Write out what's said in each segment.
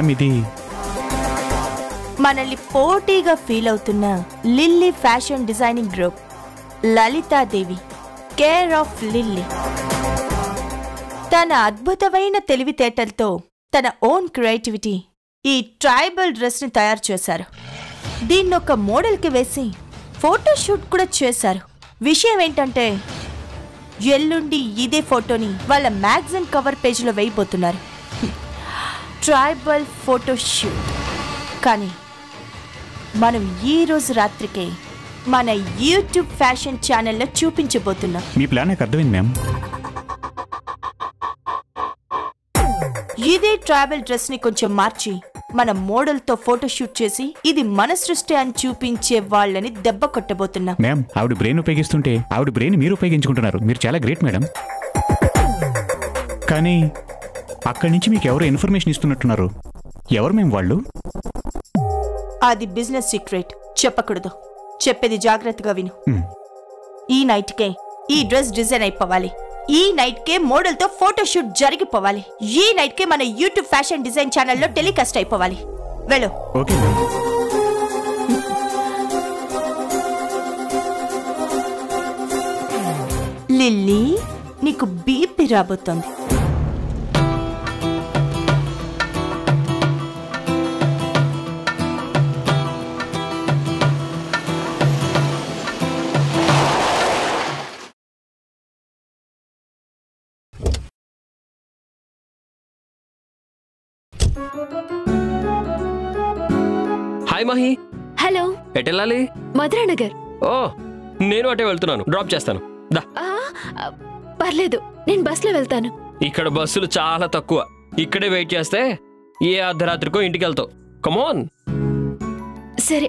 Ma'am ఇది మనల్ని పోటీగా ఫీల్ అవుతున్న Lilly fashion designing group Lalithadevi care of Lilly తన అద్భుతమైన తెలివితేటలతో తన ఓన్ క్రియేటివిటీ ఈ ట్రైబల్ డ్రెస్ ని తయారు చేశారు దీన్ని ఒక మోడల్కి వేసి ఫోటోషూట్ కూడా చేశారు విషయం ఏంటంటే ఎల్లుండి ఇదే ఫోటోని వాళ్ళ మ్యాగజైన్ కవర్ పేజీలో వేయబోతున్నారు ట్రైబల్ ఫోటోషూట్ కానీ మనం ఈ రోజు రాత్రికే మన యూట్యూబ్ ఫ్యాషన్ ఛానల్లో చూపించబోతున్నాం మీ ప్లాన్ నాకు అర్థమైంది మ్యామ్ ఇదే ట్రావెల్ డ్రెస్ ని కొంచెం మార్చి మన మోడల్ తో ఫోటో షూట్ చేసి ఇది మన సృష్టి అని చూపించే వాళ్ళని దెబ్బ కొట్టబోతున్నాం మ్యామ్ ఆవిడ బ్రెయిన్ ఉపయోగిస్తుంటే ఆవిడ బ్రెయిన్ మీరు ఉపయోగించుకుంటున్నారు మీరు చాలా గ్రేట్ మేడం కానీ అక్కడి నుంచి మీకు ఎవరు ఇన్ఫర్మేషన్ ఇస్తున్నట్టున్నారు ఎవరు మేము వాళ్ళు అది బిజినెస్ సీక్రెట్ చెప్పకూడదు చెప్పేది జాగ్రత్తగా విను మ్. ఈ నైట్కే ఈ డ్రెస్ డిజైన్ అయిపోవాలి ఈ నైట్ కే మోడల్ తో ఫోటో షూట్ జరిగిపోవాలి ఈ నైట్ కే మన యూట్యూబ్ ఫ్యాషన్ డిజైన్ ఛానల్లో టెలికాస్ట్ అయిపోవాలి వెళ్ళు ఓకే మ్యామ్ లిల్లీ నీకు బీపీ రాబోతోంది హాయ్ మహి హలో ఎటు వెళ్ళాలి మధురానగర్ ఓ నేను అటే వెళ్తున్నాను డ్రాప్ చేస్తాను దా ఆ, ఆ, పర్లేదు నేను బస్లో వెళ్తాను ఇక్కడ బస్సులు చాలా తక్కువ ఇక్కడే వెయిట్ చేస్తే ఏ అర్ధరాత్రికో ఇంటికి వెళ్తావు కమోన్ సరే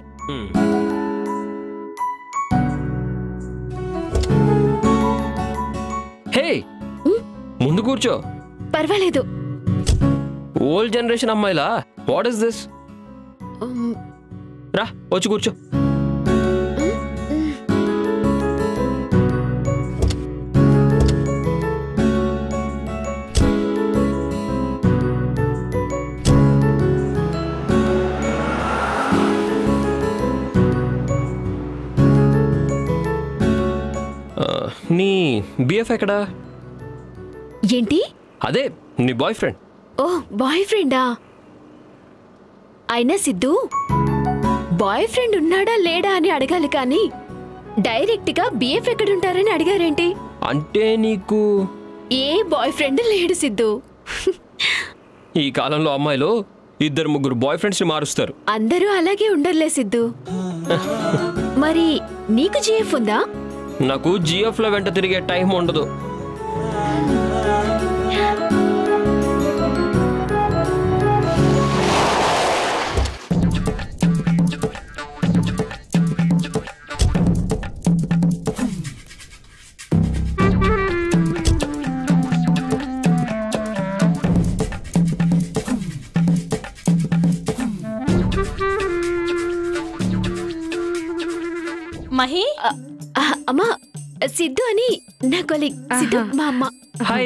హే ముందు కూర్చో పర్వాలేదు ఓల్డ్ జనరేషన్ అమ్మాయిలా వాట్ ఇస్ దిస్ ఉమ్, రా వచ్చి కూర్చో ఆ, నీ బిఎఫ్ ఎక్కడా ఏంటి అదే నీ బాయ్ ఫ్రెండ్ ఓ బాయ్ ఫ్రెండా అయినా సిద్ధు బాయ్ ఫ్రెండ్ ఉన్నాడా లేడా అని అడగాలి కానీ డైరెక్ట్ గా బిఎఫ్ ఎక్కడుంటారని అడిగారేంటి అంటే నీకు ఏ బాయ్ ఫ్రెండ్ లేడు సిద్ధు ఈ కాలంలో అమ్మాయిలు ఇద్దరు ముగ్గురు బాయ్ ఫ్రెండ్స్ ని మారుస్తారు అందరూ అలాగే ఉండర్లే సిద్ధు మరి నీకు జిఎఫ్ ఉందా నాకు జిఎఫ్ లో వెంట తిరిగే టైం ఉండదు మహి ఆ, ఆ, అమ్మా సిద్ధు అని నా కొలీగ్ సిద్ధు మా అమ్మ హాయ్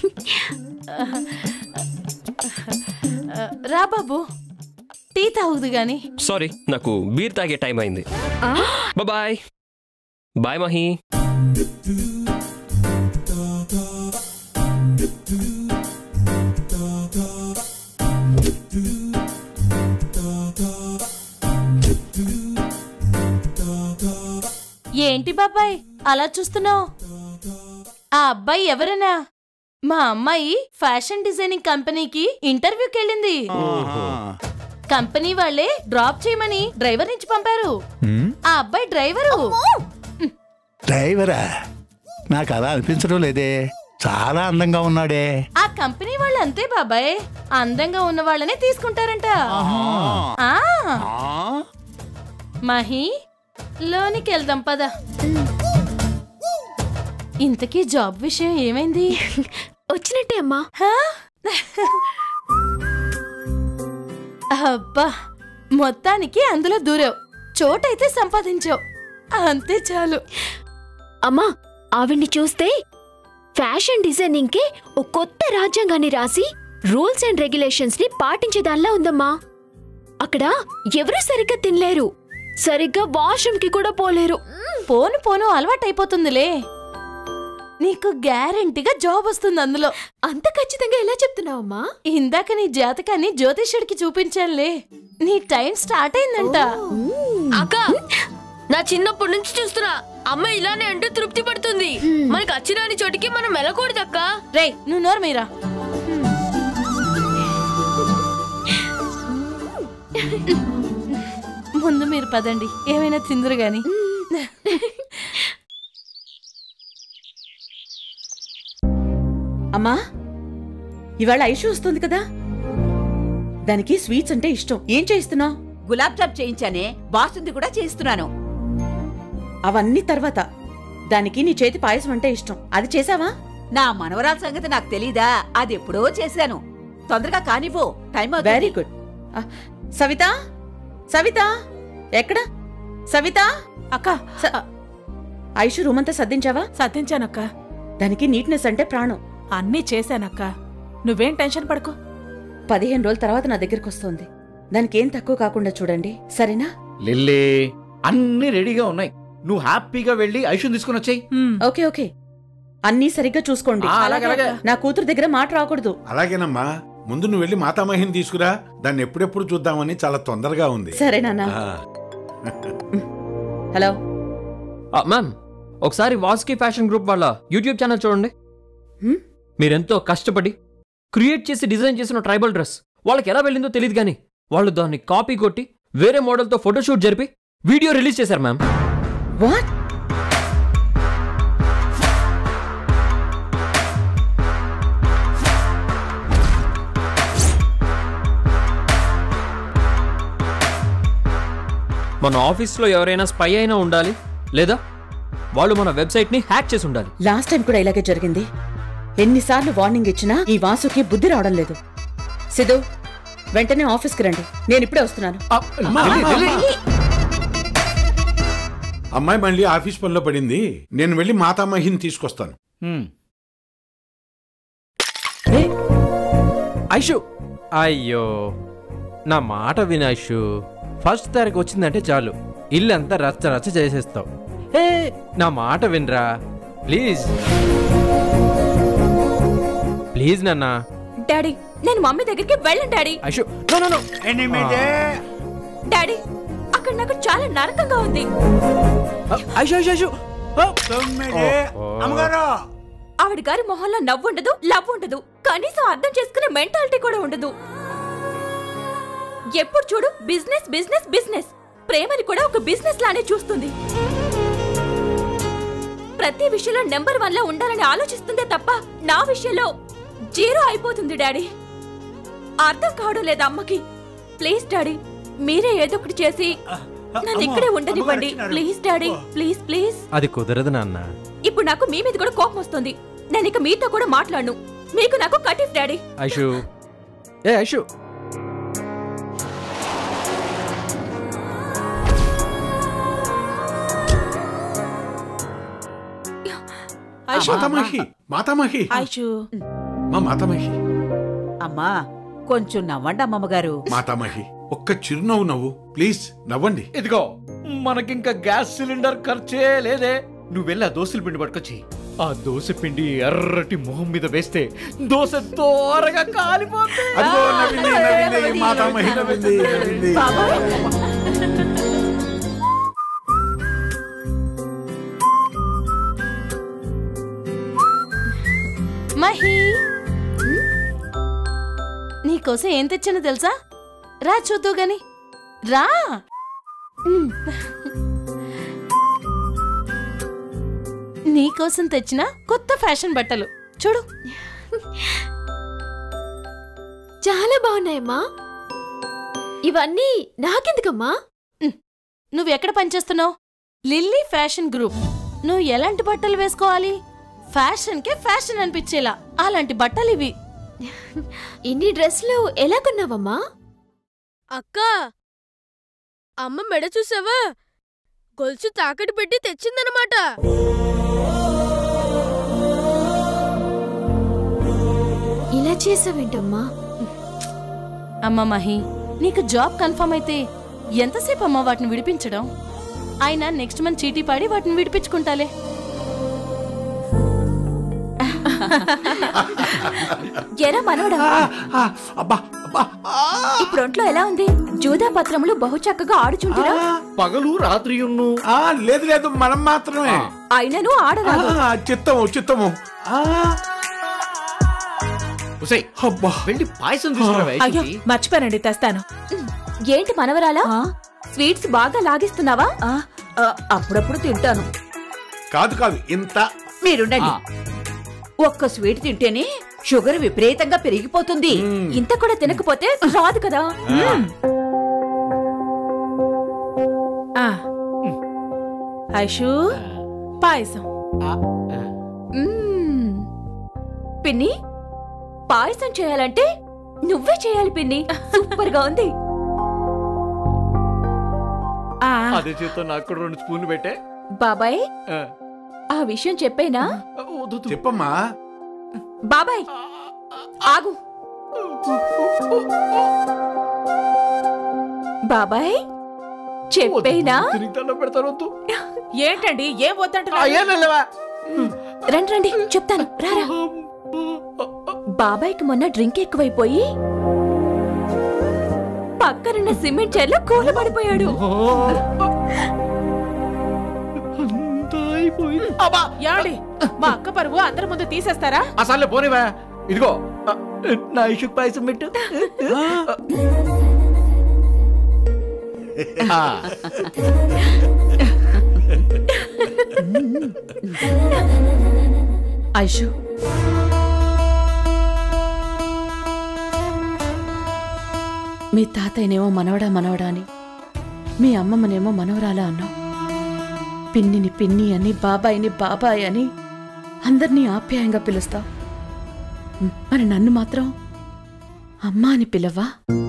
రా బాబు టీ తాగుదు గాని సారీ నాకు బీర్ తాగే టైం అయింది ఆ, బాయ్ బాయ్ మహి ఏంటి బాబాయ్ అలా చూస్తున్నావు ఆ అబ్బాయి ఎవరనా మా అమ్మాయి ఫ్యాషన్ డిజైనింగ్ కంపెనీకి ఇంటర్వ్యూకి వెళ్ళింది కంపెనీ వాళ్ళే డ్రాప్ చేయమని డ్రైవర్ నుంచి పంపారు మ్మ్? ఆ అబ్బాయి డ్రైవరు డ్రైవరా నాకు అలా అనిపించడం లేదే చాలా అందంగా ఉన్నాడే ఆ కంపెనీ వాళ్ళు అంతే బాబాయ్ అందంగా ఉన్న వాళ్ళనే తీసుకుంటారంట ఆ మహి లోనికి వెళ్దాం పద ఇంతకీ జాబ్ విషయం ఏమైంది వచ్చినట్టే అమ్మా హా? అబ్బా మొత్తానికి అందులో దూరావు చోటైతే సంపాదించావు అంతే చాలు అమ్మా ఆవిడ్ని చూస్తే ఫ్యాషన్ డిజైనింగ్ కే ఓ కొత్త రాజ్యాంగాన్ని రాసి రూల్స్ అండ్ రెగ్యులేషన్స్ ని పాటించేదానిలా ఉందమ్మా అక్కడ ఎవరూ సరిగ్గా తినలేరు సరిగ్గా వాష్రూమ్ కి కూడా పోలేరు పోను పోను అలవాటైపోతుందిలే నీకు గ్యారెంటీగా జాబ్ వస్తుంది అందులో అంత ఖచ్చితంగా ఎలా చెప్తున్నావమ్మా ఇందాక నీ జాతకాన్ని జ్యోతిష్యుడికి చూపించానులే నీ టైం స్టార్ట్ అయిందంట అక్క నా చిన్నప్పటి నుంచి చూస్తున్నా అమ్మ ఇలానే అంటూ తృప్తి పడుతుంది మనకి అచ్చిరాని చోటికి మనం వెళ్ళకూడదు అక్క రేయ్ నువ్వు నోరు మీరా ముందు మీరు పదండి ఏమైనా తిందురు గాని అమ్మా ఇవాళ ఐషు వస్తుంది కదా దానికి స్వీట్స్ అంటే ఇష్టం ఏం చేయిస్తున్నావు గులాబ్ జామ్ చేయించానే బాసుంది కూడా చేయిస్తున్నాను అవన్నీ తర్వాత దానికి నీ చేతి పాయసం అంటే ఇష్టం అది చేసావా నా మనవరాల సంగతి నాకు తెలీదా అది ఎప్పుడో చేశాను తొందరగా కానివ్వు టైం అవుతుంది. వెరీ గుడ్ సవిత సవిత ఎక్కడ సవిత అక్క స- ఐషు రూమ్ అంతా సర్దించావా సర్దించానక్క దానికి నీట్నెస్ అంటే ప్రాణం అన్నీ చేశానక్క నువ్వేం టెన్షన్ పడకు పదిహేను రోజుల తర్వాత నా దగ్గరికి వస్తుంది దానికి ఏం తక్కువ కాకుండా చూడండి సరేనా లిల్లీ అన్ని రెడీగా ఉన్నాయి నువ్వు హ్యాపీగా వెళ్ళి ఐషుని తీసుకుని వచ్చేయి ఓకే ఓకే అన్నీ సరిగ్గా చూసుకోండి ఆ, అలాగే, అలాగే. నా కూతురు దగ్గర మాట రాకూడదు అలాగేనమ్మా ముందు నువ్వు వెళ్ళి మాతామహిని తీసుకురా దాన్ని ఎప్పుడెప్పుడు చూద్దామని చాలా తొందరగా ఉంది సరే నాన్న ఆ. హలో మ్యామ్ ఒకసారి వాస్కి ఫ్యాషన్ గ్రూప్ వాళ్ళ యూట్యూబ్ ఛానల్ చూడండి హ్మ్? మీరెంతో కష్టపడి క్రియేట్ చేసి డిజైన్ చేసిన ట్రైబల్ డ్రెస్ వాళ్ళకి ఎలా వెళ్ళిందో తెలియదు కానీ వాళ్ళు దాన్ని కాపీ కొట్టి వేరే మోడల్తో ఫోటోషూట్ జరిపి వీడియో రిలీజ్ చేశారు మ్యామ్ వాట్ మన ఆఫీస్లో ఎవరైనా స్పై అయినా ఉండాలి లేదా వాళ్ళు మన వెబ్సైట్ని హ్యాక్ చేసి ఉండాలి లాస్ట్ టైం కూడా ఇలాగే జరిగింది ఎన్నిసార్లు వార్నింగ్ ఇచ్చినా ఈ వాసుకి బుద్ధి రావడం లేదు సిద్ధు వెంటనే ఆఫీస్కి రండి నేను ఇప్పుడే వస్తున్నాను అమ్మా, అమ్మాయి మళ్ళీ ఆఫీస్ పనిలో పడింది నేను వెళ్ళి మాతామహిని తీసుకొస్తాను ఐషు అయ్యో నా మాట విను ఐషు ఫస్ట్ తారీఖు వచ్చిందంటే చాలు ఇల్లంతా రచ్చ రచ్చ చేసేస్తావు ఏ నా మాట వినరా ప్లీజ్ ప్లీజ్ నాన్న డాడీ నేను మమ్మీ దగ్గరికి వెళ్ళను daddy Aishu no no no daddy అక్కడ నాకు చాలా నరకంగా ఉంది ఐషు ఐషు ఐషు అమ్మగారు ఆవిడ గారి మొహంలో నవ్వు ఉండదు లవ్ ఉండదు కనీసం అర్థం చేసుకునే మెంటాలిటీ కూడా ఉండదు ఎప్పుడు చూడు బిజినెస్ బిజినెస్ బిజినెస్ ప్రేమని కూడా ఒక బిజినెస్ లానే చూస్తుంది ప్రతి విషయంలో నెంబర్ వన్ లో ఉండాలని ఆలోచిస్తుందే తప్ప నా విషయంలో జీరో అయిపోతుంది డాడీ అర్థం కావడం లేదు అమ్మకి ప్లీజ్ డాడీ మీరే ఏదో ఒకటి చేసి నన్ను ఇక్కడే ఉండనివ్వండి ప్లీజ్ డాడీ ప్లీజ్ ప్లీజ్ అది కుదరదు నాన్న ఇప్పుడు నాకు మీ మీద కూడా కోపం వస్తుంది నేను ఇక మీతో కూడా మాట్లాడను మీకు నాకు కటిఫ్ డాడీ ఐషు ఏ ఐషు మాతామహి మాతామహి ఐషు మా మాతామహి అమ్మా కొంచెం నవ్వండి అమ్మమ్మగారు మాతామహి ఒక్క చిరునవ్వు నవ్వు ప్లీజ్ నవ్వండి ఇదిగో మనకింకా గ్యాస్ సిలిండర్ ఖర్చే లేదే నువ్వు వెళ్ళి ఆ దోశల పిండి పట్టుకొచ్చి ఆ దోశ పిండి ఎర్రటి మొహం మీద వేస్తే దోశ తోరగా కాలిపోతుంది అదిగో నవ్వింది నవ్వింది మాతామహి నవ్వింది నవ్వింది మహి నీకోసం ఏం తెచ్చానో తెలుసా రా చూద్దు గాని రా ఉమ్. నీకోసం తెచ్చిన కొత్త ఫ్యాషన్ బట్టలు చూడు చాలా బాగున్నాయమ్మా ఇవన్నీ నాకెందుకమ్మా నువ్వు ఎక్కడ పనిచేస్తున్నావు లిల్లీ ఫ్యాషన్ గ్రూప్ నువ్వు ఎలాంటి బట్టలు వేసుకోవాలి ఫ్యాషన్ కే ఫ్యాషన్ అనిపించేలా అలాంటి బట్టలు ఇవి ఇన్ని డ్రెస్లు ఎలా కొన్నావమ్మా అక్క అమ్మ మెడ చూసావా గొలుసు తాకట్టు పెట్టి తెచ్చిందనమాట ఇలా చేసావేంటమ్మా అమ్మా మహి నీకు జాబ్ కన్ఫర్మ్ అయితే ఎంతసేపు అమ్మా వాటిని విడిపించడం ఆయన నెక్స్ట్ మంత్ చీటీ పాడి వాటిని విడిపించుకుంటాలే ఎరా మనవడా ఇప్పుడు ఒంట్లో ఎలా ఉంది జూదా పత్రములు బహు చక్కగా ఆడుచుంటురా పగలు రాత్రి లేదు లేదు మనం మాత్రమే అయినను ఆడరాదు ఆ, చిత్తము చిత్తము ఆ, ఉసై వెళ్ళి పాయసం తీసుకురావే అయ్యో మర్చిపోయానండి తెస్తాను ఏంటి మనవరాలా స్వీట్స్ బాగా లాగిస్తున్నావా అప్పుడప్పుడు తింటాను కాదు కాదు ఇంత మీరుండండి ఒక్క స్వీట్ తింటేనే షుగర్ విపరీతంగా పెరిగిపోతుంది ఇంత కూడా తినకపోతే రాదు కదా ఆ. ఐషు పాయసం మ్మ్. పిన్ని పాయసం చేయాలంటే నువ్వే చేయాలి పిన్ని సూపర్ గా ఉంది అదే చేత్తో నాకు కూడా రెండు స్పూన్లు పెట్టే బాబాయ్ ఆ. ఆ విషయం చెప్పేనా చెప్పమ్మా బాబాయ్ ఆగు బాబాయ్ చెప్పేనా పెడతారు వద్దు ఏంటండి ఏం వద్దంటున్నా రండి రండి చెప్తాను రారా బాబాయ్కి మొన్న డ్రింక్ ఎక్కువైపోయి పక్కనున్న సిమెంట్ చైర్లో కూలబడిపోయాడు యాడి మా అక్క పరువు అందరి ముందు తీసేస్తారా అసలే పోనివా ఇదిగో ఆ, నా ఇషుక్ పాయసం పెట్టు ఆ. ఐషు మీ తాతయ్యనేమో మనవడా మనవడా అని మీ అమ్మమ్మనేమో మనవరాలా అన్నావు పిన్నిని పిన్ని అని బాబాయిని బాబాయ్ అని అందరినీ ఆప్యాయంగా పిలుస్తావు మరి నన్ను మాత్రం అమ్మా అని పిలవా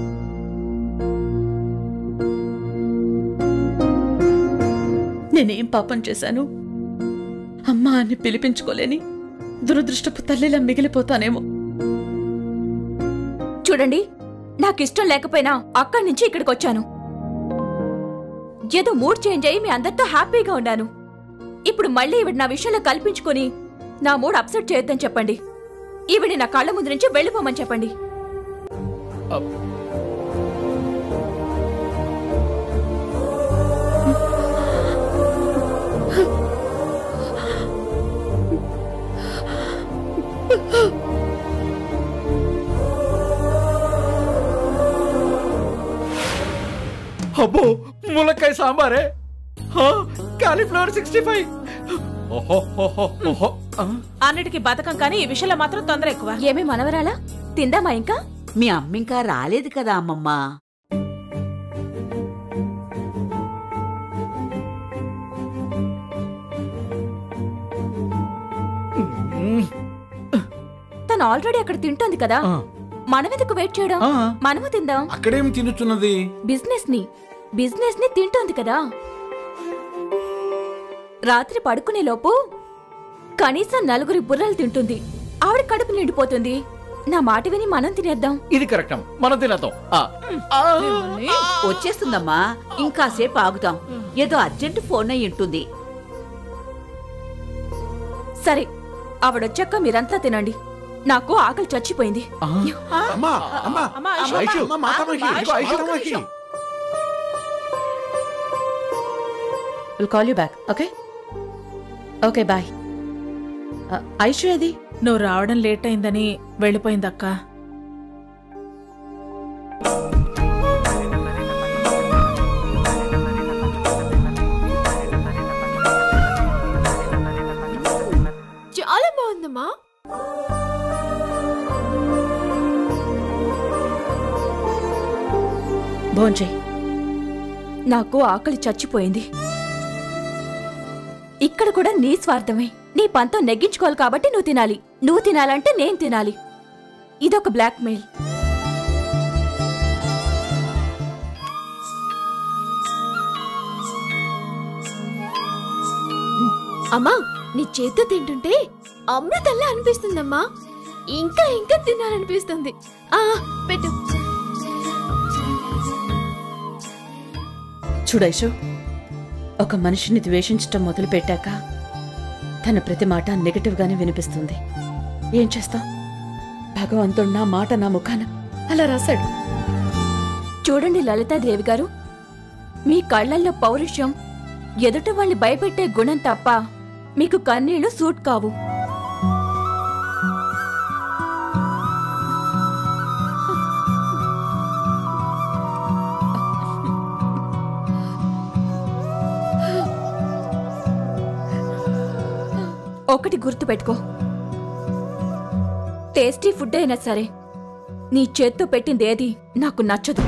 నేనేం పాపం చేశాను అమ్మా అని పిలిపించుకోలేని దురదృష్టపు తల్లిలా మిగిలిపోతానేమో చూడండి నాకిష్టం లేకపోయినా అక్కడి నుంచి ఇక్కడికి వచ్చాను ఏదో మూడ్ చేంజ్ అయ్యి మీ అందరితో హ్యాపీగా ఉన్నాను ఇప్పుడు మళ్ళీ ఈవిడ నా విషయంలో కల్పించుకొని నా మూడ్ అప్సెట్ చేయొద్దని చెప్పండి ఈవిడ నా కళ్ళ ముందు నుంచి వెళ్ళిపోమని చెప్పండి అబ్బో ములక్కాయ సాంబారే కాలీఫ్లవర్ సిక్స్టీ ఫైవ్ ఓహో ఓహో ఓహో ఆ. అన్నిటికీ బతకం కానీ ఈ విషయంలో మాత్రం తొందర ఎక్కువ ఏమి మనవరాలా తిందామా ఇంకా మీ అమ్మ ఇంకా రాలేదు కదా అమ్మమ్మ తను ఆల్రెడీ అక్కడ తింటోంది కదా మనం ఎందుకు వెయిట్ చేయడం ఆ. మనము తిందాం అక్కడేం తినుచున్నది బిజినెస్ ని బిజినెస్ ని తింటోంది కదా రాత్రి పడుకునే లోపు కనీసం నలుగురి బుర్రలు తింటుంది ఆవిడ కడుపు నిండిపోతుంది నా మాట విని మనం తినేద్దాం ఇది కరెక్ట్ అమ్మ. మనం తినేద్దాం ఆ. వచ్చేస్తుందమ్మా ఇంకాసేపు ఆగుతాం ఏదో అర్జెంట్ ఫోన్ అయి ఉంటుంది సరే ఆవిడొచ్చాక మీరంతా తినండి నాకు ఆకలి చచ్చిపోయింది అమ్మా అమ్మా అమ్మా, ఐషు, ఐషు, అమ్మా, అమ్మా, మాతామహి, అమ్మా, ఇదిగో ఐషు, ఒక్క మాతామహి. నిమిషం. Will call you back okay okay bye Aishu ఏది నువ్వు రావడం లేట్ అయిందని వెళ్ళిపోయిందక్క చాలా బాగుందమ్మా భోంచేయి నాకు ఆకలి చచ్చిపోయింది ఇక్కడ కూడా నీ స్వార్థమే నీ పంతం నెగ్గించుకోవాలి కాబట్టి నువ్వు తినాలి నువ్వు తినాలంటే నేను తినాలి ఇదొక బ్లాక్ మెయిల్ అమ్మా నీ చేత్తో తింటుంటే అమృతల్లా అనిపిస్తుందమ్మా ఇంకా ఇంకా తినాలనిపిస్తుంది ఆ పెట్టు చూడైషు ఒక మనిషిని ద్వేషించటం మొదలు పెట్టాక తన ప్రతి మాట నెగటివ్గానే వినిపిస్తుంది ఏం చేస్తాం భగవంతుడు నా మాట నా ముఖాన అలా రాశాడు చూడండి లలితాదేవి గారు మీ కళ్ళల్లో పౌరుషం ఎదుట వాళ్ళని భయపెట్టే గుణం తప్ప మీకు కన్నీళ్లు సూట్ కావు ఒకటి గుర్తుపెట్టుకో టేస్టీ ఫుడ్ అయినా సరే నీ చేత్తో పెట్టింది ఏది నాకు నచ్చదు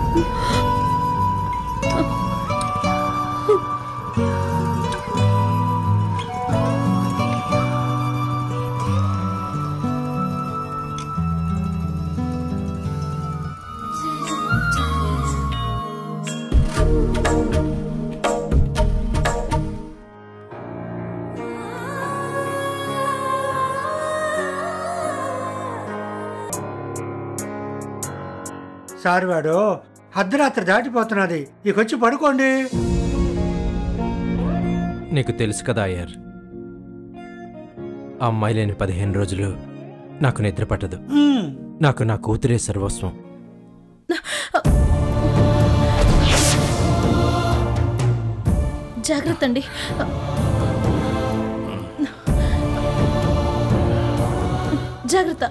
సార్ వాడు అర్ధరాత్రి దాటిపోతున్నది ఇకొచ్చి పడుకోండి నీకు తెలుసు కదా అయ్యర్ ఆ అమ్మాయి లేని పదిహేను రోజులు నాకు నిద్ర పట్టదు మ్మ్. నాకు నా కూతురే సర్వస్వం జాగ్రత్త అండి జాగ్రత్త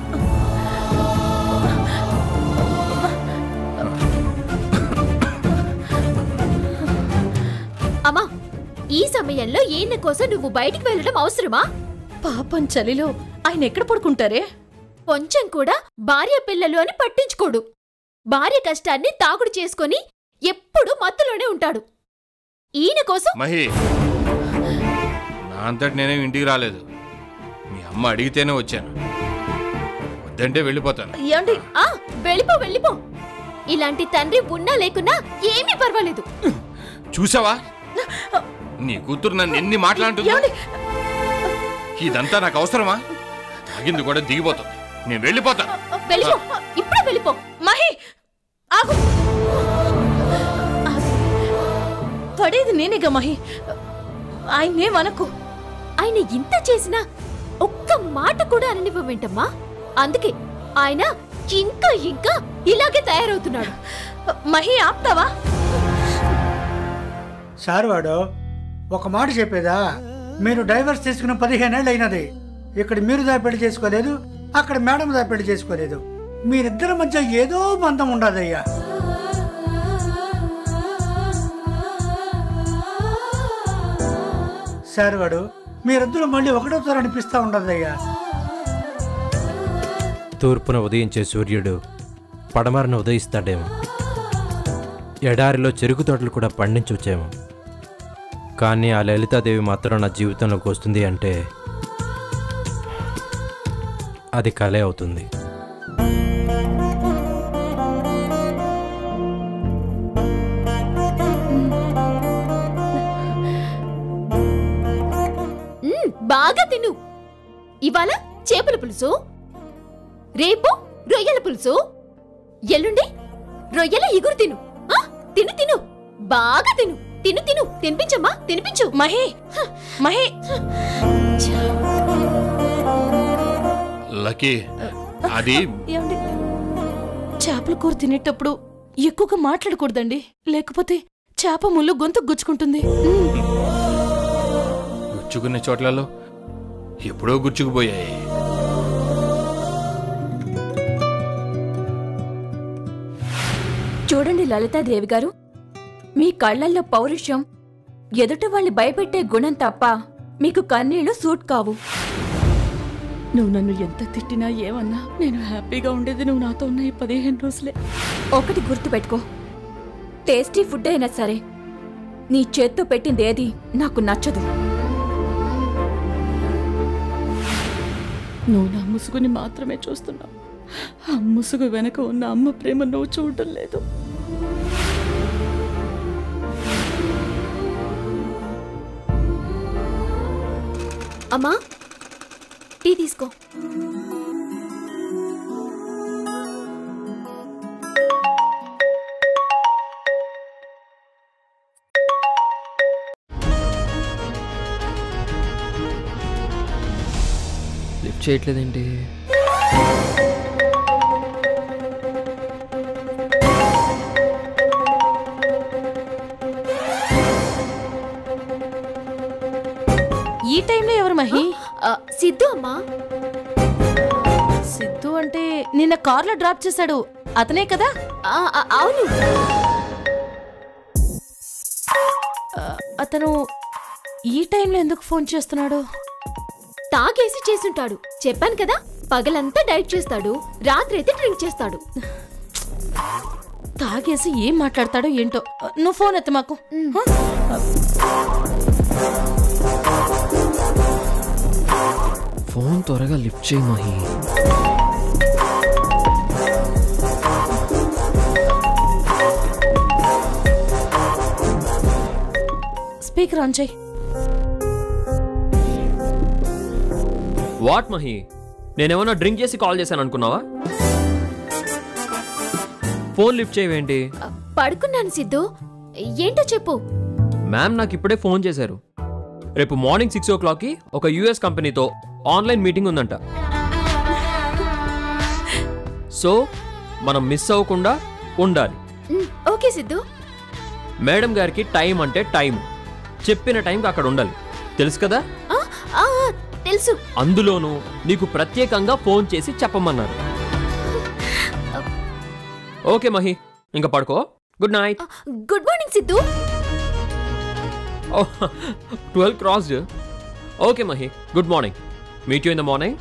అమ్మా ఈ సమయంలో ఈయన కోసం నువ్వు బయటికి వెళ్ళడం అవసరమా పాపం చలిలో ఆయన ఎక్కడ పడుకుంటారే కొంచెం కూడా భార్య పిల్లలు అని పట్టించుకోడు భార్య కష్టాన్ని తాగుడు చేసుకొని ఎప్పుడూ మత్తులోనే ఉంటాడు ఈయన కోసం మహి నా అంతటి నేనేం ఇంటికి రాలేదు మీ అమ్మ అడిగితేనే వచ్చాను వద్దంటే వెళ్ళిపోతాను ఏమండి ఆ వెళ్ళిపో వెళ్ళిపో ఇలాంటి తండ్రి ఉన్నా లేకున్నా ఏమీ పర్వాలేదు చూసావా నీ కూతురు నన్ను ఎన్ని మాట్లాడుతుంది ఇదంతా నాకు అవసరమా తాగింది కూడా దిగిపోతుంది నేను వెళ్ళిపోతాను వెళ్ళిపో ఇప్పుడే వెళ్ళిపో మహి ఆగు పడేది నేనేగా మహి ఆయన్నేమనకు ఆయన ఇంత చేసినా ఒక్క మాట కూడా అననివ్వవేంటమ్మా అందుకే ఆయన ఇంకా ఇంకా ఇలాగే తయారవుతున్నాడు మహి ఆప్తావా సార్ వాడు ఒక మాట చెప్పేదా మీరు డైవర్స్ తీసుకున్న పదిహేనేళ్ళు అయినది ఇక్కడ మీరు దా పెళ్లి చేసుకోలేదు అక్కడ మేడం దా పెళ్లి చేసుకోలేదు మీరిద్దరి మధ్య ఏదో బంధం ఉండదయ్యా సార్ వాడు మీరిద్దరు మళ్ళీ ఒకటోసారి అనిపిస్తా ఉండదయ్యా తూర్పున ఉదయించే సూర్యుడు పడమరన ఉదయిస్తాడేమో ఎడారిలో చెరుకు తోటలు కూడా పండించవచ్చేమో కానీ ఆ లలితాదేవి మాత్రం నా జీవితంలోకి వస్తుంది అంటే అది కలే అవుతుంది మ్మ్, బాగా తిను ఇవాళ చేపల పులుసు రేపు రొయ్యల పులుసు ఎల్లుండి రొయ్యల ఇగురు తిను ఆ, తిను తిను బాగా తిను తిను తిను తినిపించమ్మా తినిపించు మహి మహి లక్కీ అది ఏమండి చేపల కూర తినేటప్పుడు ఎక్కువగా మాట్లాడకూడదండి లేకపోతే చేప ముళ్ళు గొంతు గుచ్చుకుంటుంది గుచ్చుకునే చోట్లలో ఎప్పుడో గుచ్చుకుపోయాయి చూడండి లలితాదేవి గారు మీ కళ్ళల్లో పౌరుషం ఎదుట వాళ్ళని భయపెట్టే గుణం తప్ప మీకు కన్నీళ్లు సూట్ కావు నువ్వు నన్ను ఎంత తిట్టినా ఏమన్నా నేను హ్యాపీగా ఉండేది నువ్వు నాతో ఉన్న ఈ పదిహేను రోజులే ఒకటి గుర్తుపెట్టుకో టేస్టీ ఫుడ్ అయినా సరే నీ చేత్తో పెట్టింది ఏది నాకు నచ్చదు నువ్వు నా ముసుగుని మాత్రమే చూస్తున్నావు ఆ ముసుగు వెనక ఉన్న అమ్మ ప్రేమ నువ్వు చూడటం లేదు అమ్మా టీ తీసుకో లిఫ్ట్ చేయట్లేదేంటి ఈ టైంలో ఎవరు మహి సిద్ధు అమ్మా సిద్ధు అంటే నిన్న కార్లో డ్రాప్ చేశాడు అతనే కదా అవును అతను ఈ టైంలో ఎందుకు ఫోన్ చేస్తున్నాడు తాగేసి చేసుంటాడు చెప్పాను కదా పగలంతా డైట్ చేస్తాడు రాత్రి అయితే డ్రింక్ చేస్తాడు తాగేసి ఏం మాట్లాడతాడో ఏంటో నువ్వు ఫోన్ ఎత్త మాకు ఫోన్ త్వరగా లిఫ్ట్ చేయి మహి స్పీకర్ ఆన్ చేయి వాట్ మహి నేనేమన్నా డ్రింక్ చేసి కాల్ చేశాను అనుకున్నావా ఫోన్ లిఫ్ట్ చేయవేంటి పడుకున్నాను సిద్ధు ఏంటో చెప్పు మ్యామ్ నాకు ఇప్పుడే ఫోన్ చేశారు రేపు మార్నింగ్ సిక్స్ ఓ క్లాక్కి ఒక యూఎస్ కంపెనీతో ఆన్లైన్ మీటింగ్ ఉందంట సో మనం మిస్ అవ్వకుండా ఉండాలి మ్, ఓకే సిద్ధు మేడం గారికి టైం అంటే టైం చెప్పిన టైంకి అక్కడ ఉండాలి తెలుసు కదా ఆ, ఆ, ఆ, తెలుసు అందులోనూ నీకు ప్రత్యేకంగా ఫోన్ చేసి చెప్పమన్నారు ఓకే మహి ఇంకా పడుకో good night good morning Siddhu twelve crossed okay Mahi good morning meet you in the morning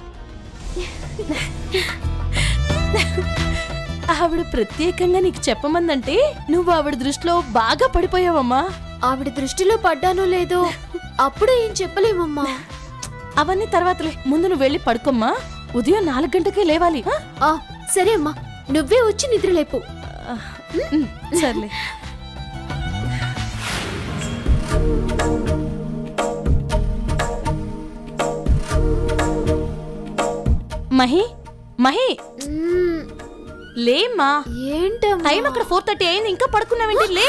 ఆవిడ ప్రత్యేకంగా నీకు చెప్పమందంటే నువ్వు ఆవిడ దృష్టిలో బాగా పడిపోయావమ్మా ఆవిడ దృష్టిలో పడ్డానో లేదో అప్పుడే ఏం చెప్పలేమమ్మా అవన్నీ తర్వాతలే ముందు నువ్వు వెళ్ళి పడుకోమ్మా ఉదయం నాలుగు గంటకే లేవాలి ఆ? ఆ, సరే అమ్మా నువ్వే వచ్చి నిద్రలేపు ఉమ్, సర్లే మహి మహి లేమ్మా ఏంటమ్మా టైం అక్కడ ఫోర్ థర్టీ అయింది ఇంకా పడుకున్నావేంటి లే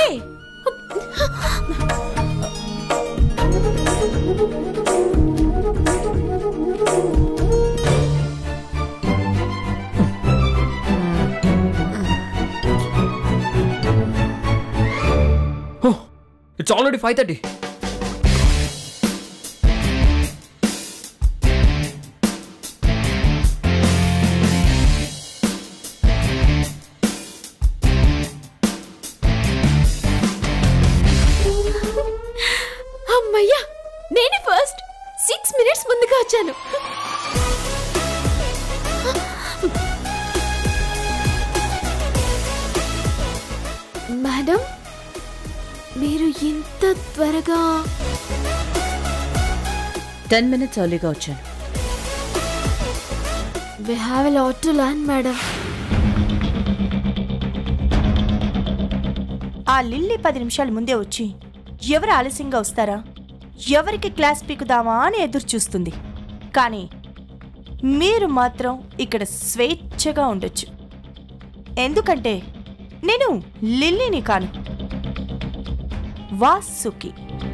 ఇట్స్ ఆల్రెడీ ఫైవ్ థర్టీ అమ్మయ్యా నేనే ఫస్ట్ సిక్స్ మినిట్స్ ముందుగా వచ్చాను మేడం మీరు ఇంత త్వరగా టెన్ మినిట్స్ ఎర్లీగా వచ్చాను we have a lot to learn madam ఆ లిల్లీ పది నిమిషాల ముందే వచ్చి ఎవరు ఆలస్యంగా వస్తారా ఎవరికి క్లాస్ పీకుదామా అని ఎదురు చూస్తుంది కానీ మీరు మాత్రం ఇక్కడ స్వేచ్ఛగా ఉండొచ్చు ఎందుకంటే నేను లిల్లీని కాను వాసుకి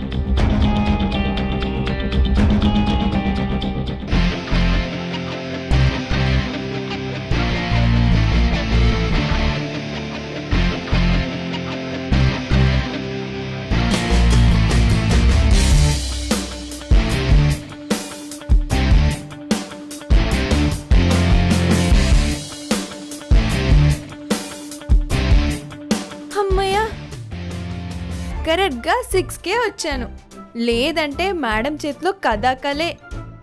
అమ్మయ్యా కరెక్ట్గా సిక్స్కే వచ్చాను లేదంటే మేడం చేతిలో కథాకలే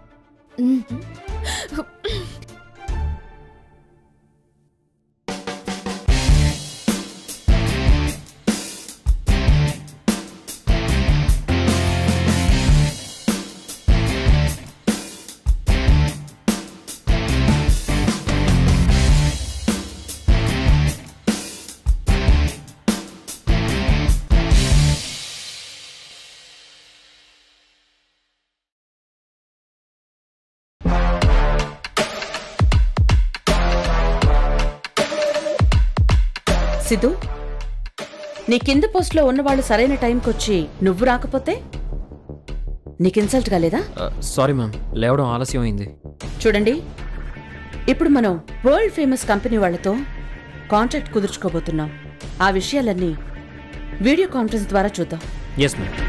సిద్ధు నీ కింద పోస్ట్లో ఉన్నవాళ్ళు సరైన టైంకి వచ్చి నువ్వు రాకపోతే నీకు ఇన్సల్ట్ కాలేదా సారీ మ్యామ్ లేవడం ఆలస్యం అయింది చూడండి ఇప్పుడు మనం వరల్డ్ ఫేమస్ కంపెనీ వాళ్ళతో కాంట్రాక్ట్ కుదుర్చుకోబోతున్నాం ఆ విషయాలన్నీ వీడియో కాన్ఫరెన్స్ ద్వారా చూద్దాం ఎస్ మ్యామ్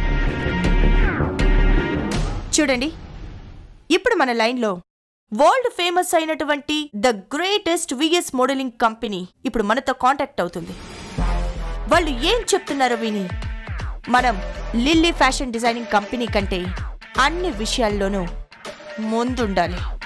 చూడండి ఇప్పుడు మన లైన్లో వరల్డ్ ఫేమస్ అయినటువంటి the greatest VS modelling company ఇప్పుడు మనతో కాంటాక్ట్ అవుతుంది వాళ్ళు ఏం చెప్తున్నారో విని మనం లిల్లీ ఫ్యాషన్ డిజైనింగ్ కంపెనీ కంటే అన్ని విషయాల్లోనూ ముందుండాలి